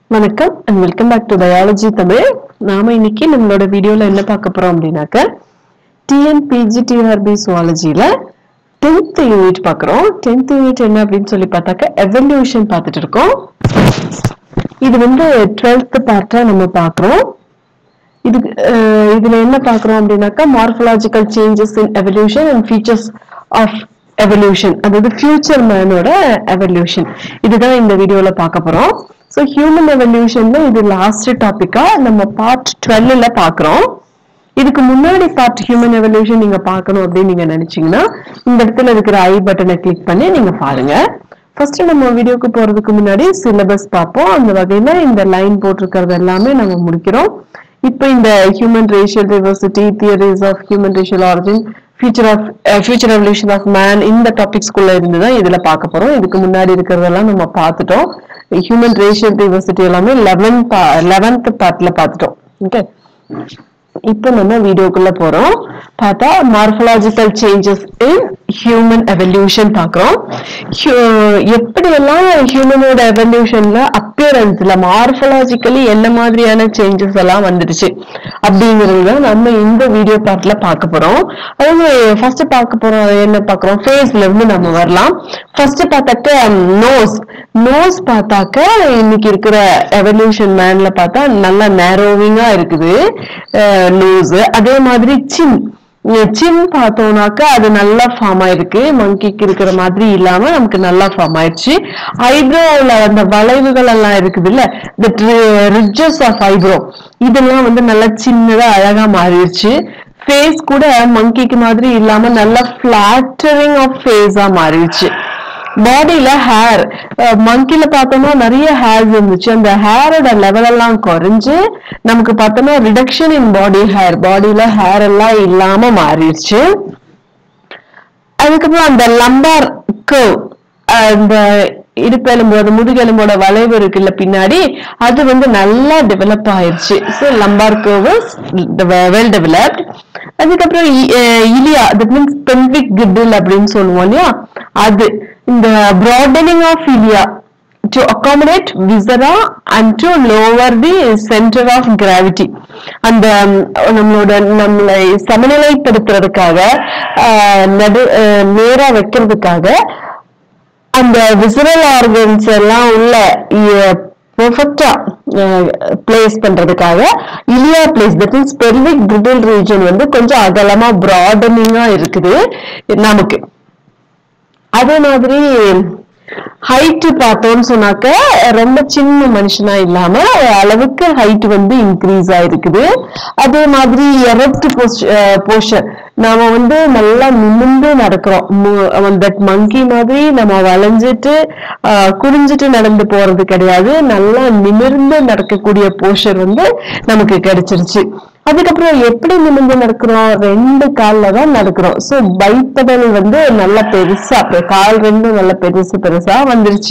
வணக்கம் and welcome back to biology Tamil நாம இன்னைக்கு நம்மளோட வீடியோல என்ன பார்க்க போறோம் அப்படின்னாக்க டிஎன்பிஜி டிஆர்பி சுவாலஜியில டென்த் யூனிட் பார்க்குறோம் டென்த் யூனிட் என்ன அப்படின்னு சொல்லி பார்த்தாக்க எவல்யூஷன் பார்த்துட்டு இருக்கோம் இது வந்து டுவெல்த் பார்ட்டா நம்ம பார்க்குறோம் இதுக்கு அஹ், இதுல என்ன பார்க்குறோம் அப்படின்னாக்கா morphological changes in evolution and features of evolution அதாவது ஃபியூச்சர் மேனோட எவல்யூஷன் இதுதான் இந்த வீடியோல பார்க்க போறோம் ஸோ ஹியூமன் எவல்யூஷன்ல இது லாஸ்ட் டாபிக்கா நம்ம பார்ட் டுவெல்ல பார்க்குறோம் இதுக்கு முன்னாடி பார்ட் ஹியூமன் எவல்யூஷன் நீங்க பார்க்கணும் அப்படின்னு நீங்க நினைச்சீங்கன்னா இந்த இடத்துல இருக்கிற ஐ பட்டனை கிளிக் பண்ணி நீங்க பாருங்க ஃபர்ஸ்ட் நம்ம வீடியோக்கு போறதுக்கு முன்னாடி சிலபஸ் பார்ப்போம் அந்த வகையில இந்த லைன் போட்டிருக்கிறது எல்லாமே நம்ம முடிக்கிறோம் இப்போ இந்த human racial diversity theories of human racial origin future of future evolution of man இந்த டாபிக்ஸ்குள்ள இருந்து தான் இதுல பார்க்க போறோம் இதுக்கு முன்னாடி இருக்கிறதெல்லாம் நம்ம பார்த்துட்டோம் ஹியூமன் ரேஷியல் டைவர்சிட்டி எல்லாமே லெவன் லெவன்த் பார்ட்ல பார்த்துட்டோம் ஓகே இப்போ நம்ம வீடியோக்குள்ள போறோம் பார்த்தா morphological changes in human evolution பார்க்குறோம் எப்படி எல்லாம் ஹியூமனோட எவல்யூஷன்ல அப்பியரன்ஸ்ல மார்பலாஜிக்கலி என்ன மாதிரியான சேஞ்சஸ் எல்லாம் வந்துடுச்சு அப்படிங்கிறது தான் நம்ம இந்த வீடியோ பார்ட்ல பார்க்க போறோம் அதாவது ஃபர்ஸ்ட் பார்க்க போறோம் என்ன பார்க்குறோம் ஃபேஸ்ல இருந்து நம்ம வரலாம் ஃபர்ஸ்ட் பார்த்தாக்க நோஸ் நோஸ் பார்த்தாக்க இன்னைக்கு இருக்கிற எவல்யூஷன் மேன்ல பார்த்தா நல்லா நேரோவிங்கா இருக்குது நோஸ் அதே மாதிரி சின் சின் பார்த்தோம்னாக்க அது நல்லா ஃபார்ம் ஆயிருக்கு மங்கிக்கு இருக்கிற மாதிரி இல்லாம நமக்கு நல்லா ஃபார்ம் ஆயிடுச்சு ஐப்ரோல அந்த வளைவுகள் எல்லாம் இருக்குது இல்ல இந்த ரிட்ஜஸ் ஆஃப் ஐப்ரோ இதெல்லாம் வந்து நல்லா சின்னதா அழகா மாறிடுச்சு ஃபேஸ் கூட மங்கிக்கு மாதிரி இல்லாம நல்லா ஃபிளாட்டரிங் ஆஃப் ஃபேஸா மாறிடுச்சு பாடியில ஹேர் மங்கில பார்த்தோம்னா நிறைய ஹேர்ஸ் இருந்துச்சு அந்த ஹேரோட லெவல் எல்லாம் குறைஞ்சு நமக்கு பார்த்தோம்னா ரிடக்ஷன் இன் பாடி ஹேர் பாடியில ஹேர் எல்லாம் இல்லாம மாறிடுச்சு அதுக்கப்புறம் அந்த லம்பார் கர்வ் அந்த இடுப்பெலும்பு அந்த முதுகெலும்போட வளைவு இருக்குல்ல பின்னாடி அது வந்து நல்லா டெவலப் ஆயிருச்சு so lumbar curve well developed அதுக்கப்புறம் இ- ah ilia that means pelvic girdle அப்படின்னு சொல்லுவோம் இல்லையா அது இந்த broadening of ilia to accommodate viscera and to lower the center of gravity அந்த ம், நம்மளோட நம்மளை சமநிலைப்படுத்துறதுக்காக ஆஹ், நடு ஆஹ், நேரா வைக்கிறதுக்காக அந்த விசரல் ஆர்கன்ஸ் எல்லாம் உள்ள பெர்ஃபெக்டா பிளேஸ் பண்றதுக்காக ilia place that means pelvic girdle region வந்து கொஞ்சம் அகலமா ப்ராடனிங்கா இருக்குது நமக்கு அதே மாதிரி ஹைட் பார்த்தோம்னு சொன்னாக்க ரொம்ப சின்ன மனுஷனா இல்லாம அளவுக்கு ஹைட் வந்து இன்க்ரீஸ் ஆயிருக்குது அதே மாதிரி எரப்ட் போஸ்டர் நாம வந்து நல்லா நிமிர்ந்து நடக்கிறோம் தட் மங்கி மாதிரி நம்ம வளைஞ்சிட்டு ஆஹ், குனிஞ்சிட்டு நடந்து போறது கிடையாது நல்லா நிமிர்ந்து நடக்கக்கூடிய போஸ்டர் வந்து நமக்கு கிடைச்சிருச்சு அதுக்கப்புறம் எப்படி நிமிர்ந்து நடக்கிறோம் ரெண்டு கால்ல தான் நடக்கிறோம் சோ பைப்படல் வந்து நல்லா பெருசா அப்ப கால் ரெண்டும் நல்லா பெருசு பெருசா வந்துருச்சு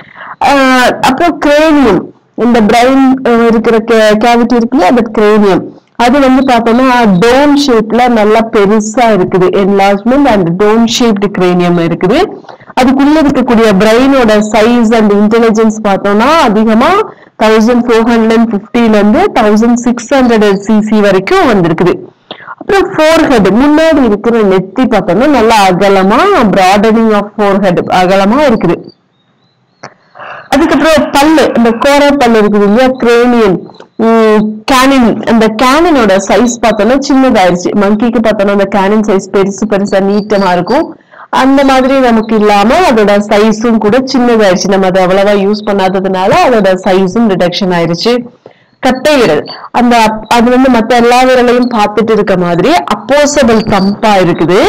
ஆஹ் அப்புறம் கிரேனியம் இந்த பிரைன் இருக்கிற கேவிட்டி இருக்குல்ல அது கிரேனியம் அது வந்து பார்த்தோம்னா டோம் ஷேப்ல நல்லா பெருசா இருக்குது enlargement and dome shaped cranium இருக்குது அதுக்குள்ள இருக்கக்கூடிய பிரெயினோட சைஸ் அண்ட் இன்டெலிஜென்ஸ் பார்த்தோம்னா அதிகமா தௌசண்ட் ஃபோர் ஹண்ட்ரட் அண்ட் ஃபிஃப்டில இருந்து தௌசண்ட் சிக்ஸ் ஹண்ட்ரட் சிசி வரைக்கும் வந்திருக்குது அப்புறம் ஃபோர் ஹெட் முன்னாடி இருக்கிற நெத்தி பார்த்தோம்னா நல்லா அகலமா ப்ராடனிங் ஆஃப் ஃபோர் ஹெட் அகலமா இருக்குது அதுக்கப்புறம் பல்லு இந்த கோர பல்லு இருக்குது இல்லையா கிரேனியன் கேனின் அந்த கேனினோட சைஸ் பார்த்தோம்னா சின்னதாயிருச்சு மங்கிக்கு பார்த்தோம்னா அந்த கேனின் சைஸ் பெருசு பெருசா நீட்டமா இருக்கும் அந்த மாதிரி நமக்கு இல்லாம அதோட சைஸும் கூட சின்னதாயிருச்சு நம்ம அதை அவ்வளவா யூஸ் பண்ணாததுனால அதோட சைஸும் ரிடக்ஷன் ஆயிருச்சு கட்டை விரல் அந்த அப்- அது வந்து மத்த எல்லா விரலையும் பார்த்துட்டு இருக்க மாதிரி அப்போசபிள் கம்பா இருக்குது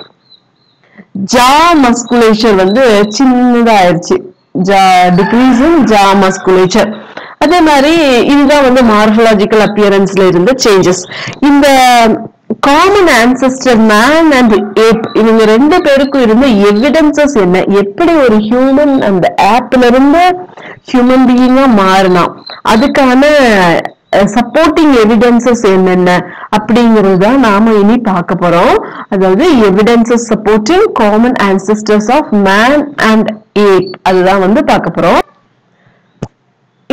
ஜா மஸ்குலேச்சர் வந்து சின்னதா ஆயிடுச்சு ஜா டிக்ரீஸ் இன் ஜா மஸ்குலேச்சர் அதே மாதிரி இதுதான் வந்து மார்பலாஜிக்கல் அப்பியரன்ஸ்ல இருந்த சேஞ்சஸ் இந்த common ancestor man and ape இவங்க ரெண்டு பேருக்கும் இருந்த எவிடன்சஸ் என்ன எப்படி ஒரு ஹியூமன் அந்த ஆப்ல இருந்து ஹியூமன் பீயிங்கா மாறினான் அதுக்கான சப்போர்ட்டிங் எவிடன்சஸ் என்னென்ன அப்படிங்கிறது தான் நாம இனி பார்க்க போறோம் அதாவது evidences supporting common ancestors of man and ape அதுதான் வந்து பார்க்க போறோம்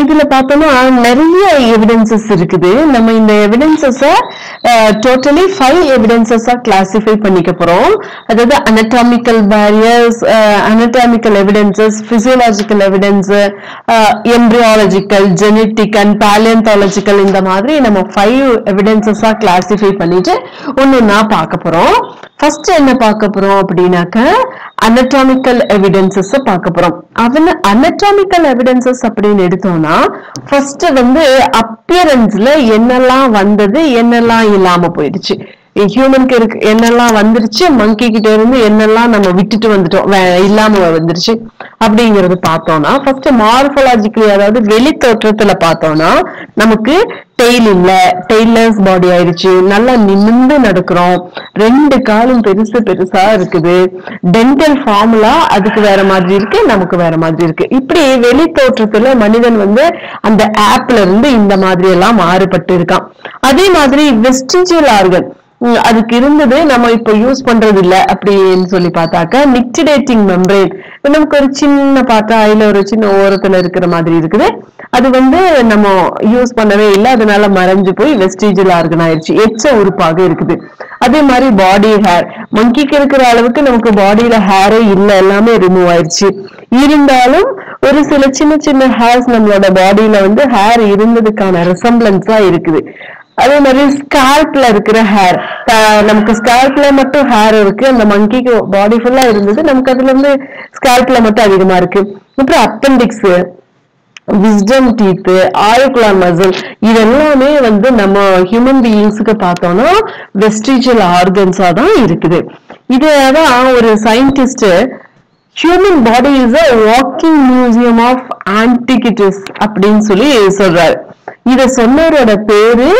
இதுல பார்த்தோம்னா நிறைய எவிடன்சஸ் இருக்குது நம்ம இந்த எவிடன்சஸ டோட்டலி ஃபைவ் எவிடன்சஸா கிளாசிஃபை பண்ணிக்க போறோம் அதாவது anatomical barriers anatomical evidences physiological evidence embryological genetic and paleontological இந்த மாதிரி நம்ம ஃபைவ் எவிடன்சஸா கிளாசிஃபை பண்ணிட்டு ஒன்னொன்னா பார்க்க போறோம் ஃபர்ஸ்ட் என்ன பார்க்க போறோம் அப்படின்னாக்க anatomical evidences பார்க்க போறோம் அவன anatomical evidences அப்படின்னு எடுத்தோம்னா ஃபர்ஸ்ட் வந்து அப்பியரன்ஸ்ல என்னெல்லாம் வந்தது என்னெல்லாம் இல்லாம போயிடுச்சு ஹியூமனுக்கு இருக்கு என்னெல்லாம் வந்துருச்சு மங்கி கிட்ட இருந்து என்னெல்லாம் நம்ம விட்டுட்டு வந்துட்டோம் வே- இல்லாம வந்துருச்சு அப்படிங்கறது பார்த்தோம்னா ஃபர்ஸ்ட் மார்பலாஜிக்கலி அதாவது வெளி தோற்றத்துல பார்த்தோம்னா நமக்கு டெய்ல் இல்ல டெய்லர்ஸ் பாடி ஆயிடுச்சு நல்லா நிமிர்ந்து நடக்கிறோம் ரெண்டு காலும் பெருசு பெருசா இருக்குது டென்டல் ஃபார்முலா அதுக்கு வேற மாதிரி இருக்கு நமக்கு வேற மாதிரி இருக்கு இப்படி வெளி தோற்றத்துல மனிதன் வந்து அந்த ஆப்ல இருந்து இந்த மாதிரி எல்லாம் மாறுபட்டு இருக்கான் அதே மாதிரி வெஸ்டிஜியல் ஆர்கன் உம் அதுக்கு இருந்தது நம்ம இப்போ யூஸ் பண்றது இல்ல அப்படின்னு சொல்லி பார்த்தாக்க நிக்டிடேட்டிங் மெம்பரேன் நமக்கு ஒரு சின்ன பார்த்தா அதுல ஒரு சின்ன ஓரத்துல இருக்கிற மாதிரி இருக்குது அது வந்து நம்ம யூஸ் பண்ணவே இல்லை அதனால மறைஞ்சு போய் வெஸ்டேஜில் ஆர்கன் ஆயிடுச்சு எச்ச உறுப்பாக இருக்குது அதே மாதிரி பாடி ஹேர் மங்கிக்கு இருக்கிற அளவுக்கு நமக்கு பாடியில ஹேரே இல்லை எல்லாமே ரிமூவ் ஆயிடுச்சு இருந்தாலும் ஒரு சில சின்ன சின்ன ஹேர்ஸ் நம்மளோட பாடியில வந்து ஹேர் இருந்ததுக்கான ரிசம்பிளன்ஸா இருக்குது அதே மாதிரி ஸ்கால்ப்ல இருக்கிற ஹேர் நமக்கு ஸ்கால்ப்ல மட்டும் ஹேர் இருக்கு அந்த மங்கிக்கு பாடி ஃபுல்லா இருந்தது நமக்கு அதுல இருந்து ஸ்கால்ப்ல மட்டும் அதிகமா இருக்கு அப்புறம் appendix wisdom teeth auricular muscle இதெல்லாமே வந்து நம்ம ஹியூமன் பீயிங்ஸுக்கு பார்த்தோம்னா வெஸ்டிஜியல் ஆர்கன்ஸா தான் இருக்குது இதுதான் ஒரு scientist human body is a walking museum of antiquities அப்படின்னு சொல்லி சொல்றாரு இத சொன்னவரோட பேரு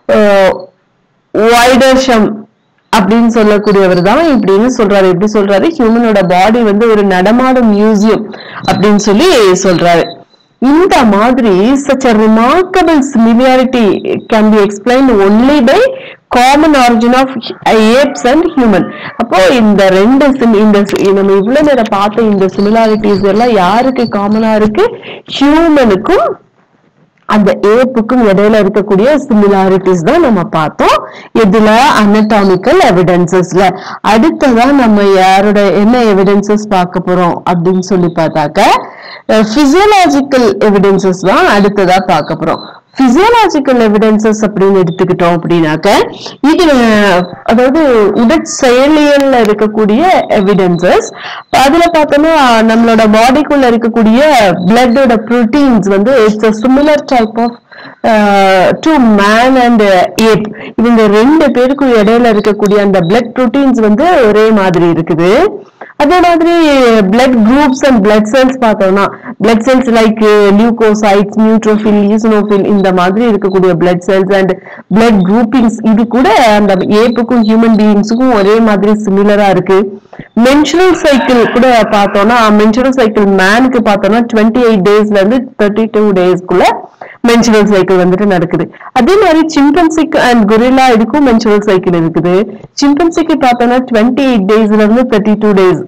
வைடர்ஷம் அப்படின்னு சொல்லக்கூடியவர் தான் இப்படின்னு சொல்றாரு எப்படி சொல்றாரு ஹியூமனோட பாடி வந்து ஒரு நடமாடும் மியூசியம் அப்படின்னு சொல்லி சொல்றாரு இந்த மாதிரி such a remarkable similarity can be explained only by common origin of apes and human அப்போ இந்த ரெண்டு sim- இந்த சி- நம்ம இவ்வளவு நேரம் பார்த்த இந்த சிமிலாரிட்டிஸ் எல்லாம் யாருக்கு காமனா இருக்கு ஹியூமனுக்கும் அந்த ஏப்புக்கும் இடையில இருக்கக்கூடிய சிமிலாரிட்டிஸ் தான் நம்ம பார்த்தோம் இதுல anatomical எவிடன்சஸ்ல அடுத்ததா நம்ம யாரோட என்ன எவிடன்சஸ் பார்க்க போறோம் அப்படின்னு சொல்லி பார்த்தாக்க பிசியலாஜிக்கல் எவிடன்சஸ் தான் அடுத்ததா பார்க்க போறோம் பிசியலாஜிக்கல் எவிடன்சஸ் அப்படின்னு எடுத்துக்கிட்டோம் அப்படின்னாக்க இது அஹ், அதாவது உடற்செயலியல்ல இருக்கக்கூடிய எவிடன்சஸ் அதுல பார்த்தோம்னா நம்மளோட பாடிக்குள்ள இருக்கக்கூடிய பிளட்டோட ப்ரோட்டீன்ஸ் வந்து it's a similar type of to man and ape இவங்க ரெண்டு பேருக்கும் இடையில இருக்கக்கூடிய அந்த பிளட் ப்ரோட்டீன்ஸ் வந்து ஒரே மாதிரி இருக்குது அதே மாதிரி blood groups and blood cells பார்த்தோம்னா blood cells like leucocytes neutrophil eosinophil இந்த மாதிரி இருக்கக்கூடிய blood cells and blood groupings இது கூட அந்த ஏப்புக்கும் ஹியூமன் பீயிங்ஸுக்கும் ஒரே மாதிரி சிமிலரா இருக்கு மென்சுரல் சைக்கிள் கூட பார்த்தோம்னா மென்சுரல் சைக்கிள் மேனுக்கு பார்த்தோம்னா டுவெண்ட்டி எயிட் டேஸ்ல இருந்து தேர்ட்டி டூ டேஸ்க்குள்ள மென்சுரல் சைக்கிள் வந்துட்டு நடக்குது அதே மாதிரி சிம்பன்சிக் அண்ட் கொரில்லா இதுக்கும் மென்சுரல் சைக்கிள் இருக்குது சிம்பன்சிக்கு பார்த்தோம்னா டுவெண்ட்டி எயிட் டேஸ்ல இருந்து thirty two days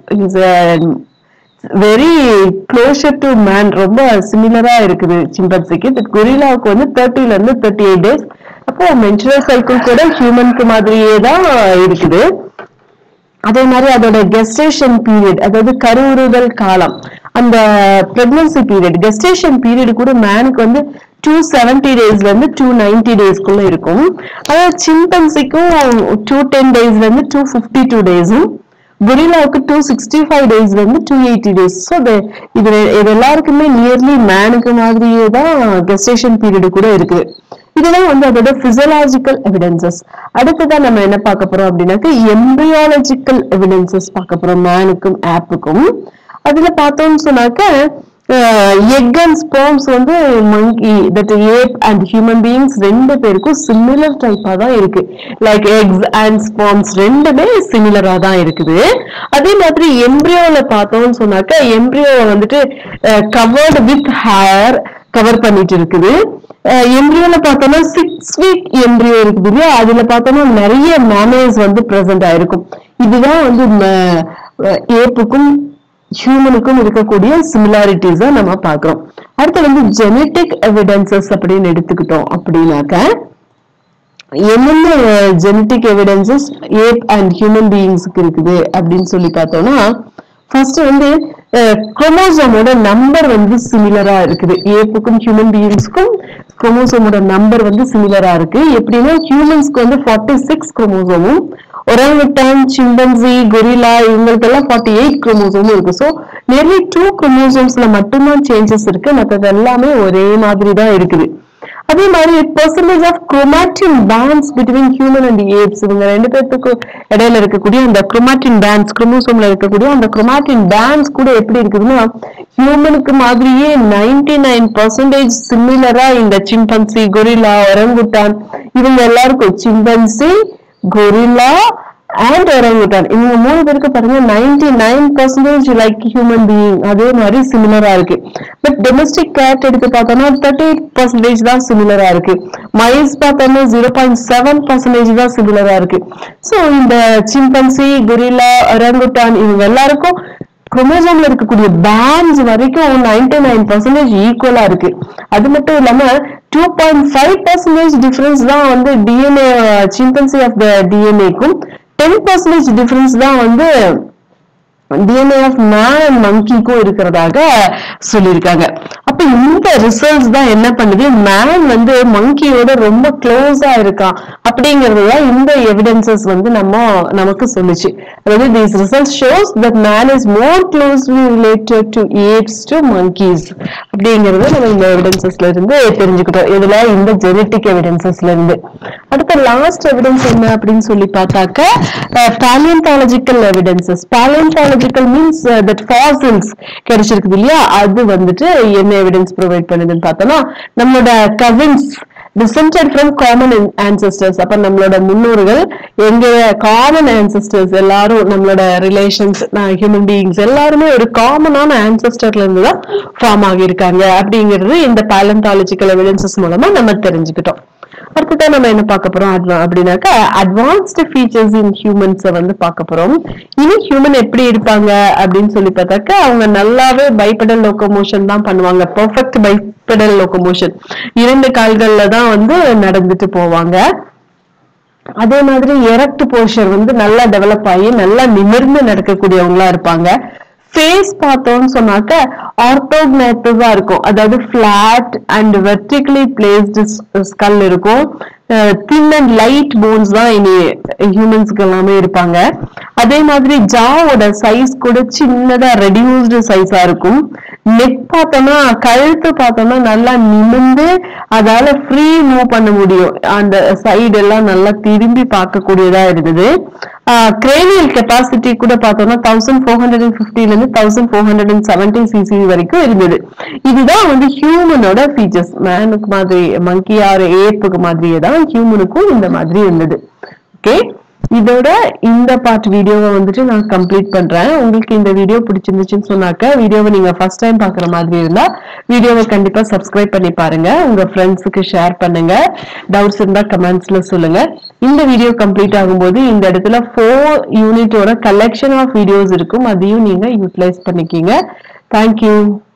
very closer to man ரொம்ப சிமிலரா இருக்குது சிம்பன்சிக்கு பட் கொரில்லாவுக்கு வந்து தேர்ட்டில இருந்து தேர்ட்டி எயிட் டேஸ் அப்போ மென்சுரல் சைக்கிள் கூட ஹியூமனுக்கு மாதிரியே தான் இருக்குது அதே மாதிரி அதோட கெஸ்டேஷன் பீரியட் அதாவது கருவுறுதல் காலம் அந்த பிரெக்னன்சி பீரியட் கெஸ்டேஷன் பீரியட் கூட மேனுக்கு வந்து டூ செவன்டி டேஸ்ல இருந்து டூ நைன்டி டேஸ்க்குள்ள இருக்கும் அதாவது சிம்பன்சிக்கும் டூ டென் டேஸ்ல இருந்து டூ ஃபிஃப்டி டூ டேஸும் கொரில்லாவுக்கு டூ சிக்ஸ்டி ஃபைவ் டேஸ்ல இருந்து டூ எயிட்டி டேஸ் ஸோ இது இது எல்லாருக்குமே நியர்லி மேனுக்கு மாதிரியே தான் கெஸ்டேஷன் பீரியட் கூட இருக்குது இதெல்லாம் வந்து அதோட பிசியலாஜிக்கல் எவிடன்சஸ் அடுத்ததா நம்ம என்ன பார்க்க போறோம் அப்படின்னாக்க எம்பிரியாலஜிக்கல் எவிடன்சஸ் பார்க்க போறோம் மேனுக்கும் ஆப்புக்கும் அதுல பார்த்தோம்னு சொன்னாக்க எக் அண்ட் ஸ்போம்ஸ் வந்து monkey that ape and human beings ரெண்டு பேருக்கும் சிமிலர் டைப்பா தான் இருக்கு லைக் எக்ஸ் அண்ட் ஸ்போம்ஸ் ரெண்டுமே சிமிலரா தான் இருக்குது அதே மாதிரி எம்ப்ரியோல பார்த்தோம்னு சொன்னாக்க எம்ப்ரியோவை வந்துட்டு கவர்டு வித் ஹேர் கவர் பண்ணிட்டு இருக்குது எம்ப்ரியோல பார்த்தோம்னா சிக்ஸ் வீக் எம்ப்ரியோ இருக்குது இல்லையா அதுல பார்த்தோம்னா நிறைய மேனேஜ் வந்து பிரசன்ட் ஆயிருக்கும் இதுதான் வந்து ம- ஏப்புக்கும் ஹியூமனுக்கும் இருக்கக்கூடிய சிமிலாரிட்டிஸை நம்ம பார்க்கிறோம் அடுத்து வந்து ஜெனட்டிக் எவிடன்சஸ் அப்படின்னு எடுத்துக்கிட்டோம் அப்படின்னாக்க என்னென்ன genetic evidences ape and human பீயிங்ஸ்க்கு இருக்குது அப்படின்னு சொல்லி பார்த்தோம்னா ஃபர்ஸ்ட் வந்து குரோமோசோமோட நம்பர் வந்து சிமிலரா இருக்குது ஏப்புக்கும் ஹியூமன் பீயிங்ஸ்க்கும் குரோமோசோமோட நம்பர் வந்து சிமிலரா இருக்கு எப்படின்னா ஹியூமன்ஸ்க்கு வந்து ஃபார்ட்டி சிக்ஸ் குரோமோசோமும் ஒராங்குட்டான் சிம்பன்சி கொரிலா இவங்களுக்கெல்லாம் ஃபார்ட்டி எயிட் குரோமோசோமும் இருக்கு ஸோ நிறைய டூ குரோமோசோம்ஸ்ல மட்டும்தான் சேஞ்சஸ் இருக்கு மற்றது எல்லாமே ஒரே மாதிரி தான் இருக்குது அதே மாதிரி percentage of chromatin bands between human and apes இவங்க ரெண்டு பேர்த்துக்கு இடையில இருக்கக்கூடிய அந்த குரோமாட்டின் பேண்ட்ஸ் குரோமோசோம்ல இருக்கக்கூடிய அந்த குரோமாட்டின் பேண்ட்ஸ் கூட எப்படி இருக்குதுன்னா ஹியூமனுக்கு மாதிரியே நைன்டி நைன் பர்சன்டேஜ் சிமிலரா இந்த சிம்பன்சி கொரில்லா ஒரங்குட்டான் இவங்க எல்லாருக்கும் சிம்பன்சி கொரில்லா அண்ட் ஒரங்குட்டான் இவங்க மூணு பேருக்கு பாருங்க ninety nine percentage like human being அதே மாதிரி சிமிலரா இருக்கு பட் டொமஸ்டிக் கேட் எடுத்து பார்த்தோம்னா தேர்ட்டி எயிட் பர்சன்டேஜ் தான் சிமிலரா இருக்கு மைஸ் பார்த்தோம்னா ஜீரோ பாயிண்ட் செவன் பர்சன்டேஜ் தான் சிமிலரா இருக்கு ஸோ இந்த சிம்பன்சி குரிலா ஒரங்குட்டான் இவங்க எல்லாருக்கும் குரோமோசோம்ல இருக்கக்கூடிய பேண்ட்ஸ் வரைக்கும் நைன்டி நைன் பர்சன்டேஜ் ஈக்குவலா இருக்கு அது மட்டும் இல்லாம two point five percentage difference தான் வந்து டிஎன்ஏ சிம்பன்சி ஆஃப் த டிஎன்ஏக்கும் டென் பர்சன்டேஜ் டிஃபரன்ஸ் தான் வந்து டிஎன்ஏ ஆஃப் மேன் அண்ட் மங்கிக்கும் இருக்கிறதாக சொல்லியிருக்காங்க அப்ப இந்த ரிசல்ட்ஸ் தான் என்ன பண்ணுது மேன் வந்து மங்கியோட ரொம்ப க்ளோஸா இருக்கான் அப்படிங்கிறது தான் இந்த எவிடன்சஸ் வந்து நம்ம நமக்கு சொல்லுச்சு அதாவது these result shows that man is more closely related to apes to monkeys அப்படிங்கறத நம்ம இந்த எவிடன்சஸ்ல இருந்து தெரிஞ்சுக்கிட்டோம் இதுல இந்த ஜெனட்டிக் எவிடன்சஸ்ல இருந்து அடுத்த லாஸ்ட் எவிடன்ஸ் என்ன அப்படின்னு சொல்லி பார்த்தாக்க paleontological evidences paleontological means that fossils கிடைச்சிருக்குது இல்லையா அது வந்துட்டு என்ன எவிடன்ஸ் ப்ரொவைட் பண்ணுதுன்னு பார்த்தோம்னா நம்மளோட cousins descended from common ancestors அப்ப நம்மளோட முன்னோர்கள் எங்க காமன் ancestors எல்லாரும் நம்மளோட ரிலேஷன்ஸ் ஹியூமன் பீயிங்ஸ் எல்லாருமே ஒரு காமனான ancestorல இருந்து தான் ஃபார்ம் ஆகியிருக்காங்க அப்படிங்கிறது இந்த பேலண்டாலஜிக்கல் எவிடன்சஸ் மூலமா நம்ம தெரிஞ்சுக்கிட்டோம் அடுத்ததான் நம்ம என்ன பார்க்க போறோம் adva- அப்படின்னாக்கா அட்வான்ஸ்டு ஃபீச்சர்ஸ் இன் ஹியூமன்ஸை வந்து பார்க்க போறோம் இனி ஹியூமன் எப்படி இருப்பாங்க அப்படின்னு சொல்லி பார்த்தாக்கா அவங்க நல்லாவே பைபெடல் லோக்கோமோஷன் தான் பண்ணுவாங்க பெர்ஃபெக்ட் பைபெடல் லோக்கோமோஷன் இரண்டு கால்கள்ல தான் வந்து நடந்துட்டு போவாங்க அதே மாதிரி எரக்ட் போஷர் வந்து நல்லா டெவலப் ஆகி நல்லா நிமிர்ந்து நடக்கக்கூடியவங்களா இருப்பாங்க ஃபேஸ் பார்த்தோம்னு சொன்னாக்க ஆர்த்தோக்னேட்டிவா இருக்கும் அதாவது flat and vertically placed skull இருக்கும் தின் அண்ட் லைட் போன்ஸ் தான் இனி ஹியூமன்ஸ்க்கு எல்லாமே இருப்பாங்க அதே மாதிரி ஜாவோட சைஸ் கூட சின்னதா ரெடியூஸ்டு சைஸா இருக்கும் நெக் பார்த்தோம்னா கழுத்து பார்த்தோம்னா நல்லா நிமிர்ந்து அதால ஃப்ரீ மூவ் பண்ண முடியும் அந்த சைடு எல்லாம் நல்லா திரும்பி பார்க்கக்கூடியதா இருந்தது கிரேனியல் கெப்பாசிட்டி கூட பார்த்தோம்னா தௌசண்ட் ஃபோர் ஹண்ட்ரட் அண்ட் ஃபிஃப்டில இருந்து thousand four hundred and seventy cc வரைக்கும் இருந்தது இதுதான் வந்து ஹியூமனோட ஃபீச்சர்ஸ் மேனுக்கு மாதிரி மங்கி ஆர் ஏப்புக்கு மாதிரியே தான் ஹியூமனுக்கும் இந்த மாதிரி இருந்தது ஓகே இதோட இந்த பார்ட் வீடியோவை வந்துட்டு நான் கம்ப்ளீட் பண்றேன் உங்களுக்கு இந்த வீடியோ பிடிச்சிருந்துச்சுன்னு சொன்னாக்க வீடியோவை நீங்க ஃபர்ஸ்ட் டைம் பாக்குற மாதிரி இருந்தா வீடியோவை கண்டிப்பா சப்ஸ்கிரைப் பண்ணி பாருங்க உங்க ஃப்ரெண்ட்ஸுக்கு ஷேர் பண்ணுங்க டவுட்ஸ் இருந்தா கமெண்ட்ஸ்ல சொல்லுங்க இந்த வீடியோ கம்ப்ளீட் ஆகும்போது இந்த இடத்துல ஃபோர் யூனிட்டோட கலெக்ஷன் ஆஃப் வீடியோஸ் இருக்கும் அதையும் நீங்க யூட்டிலைஸ் பண்ணிக்கிங்க தேங்க்யூ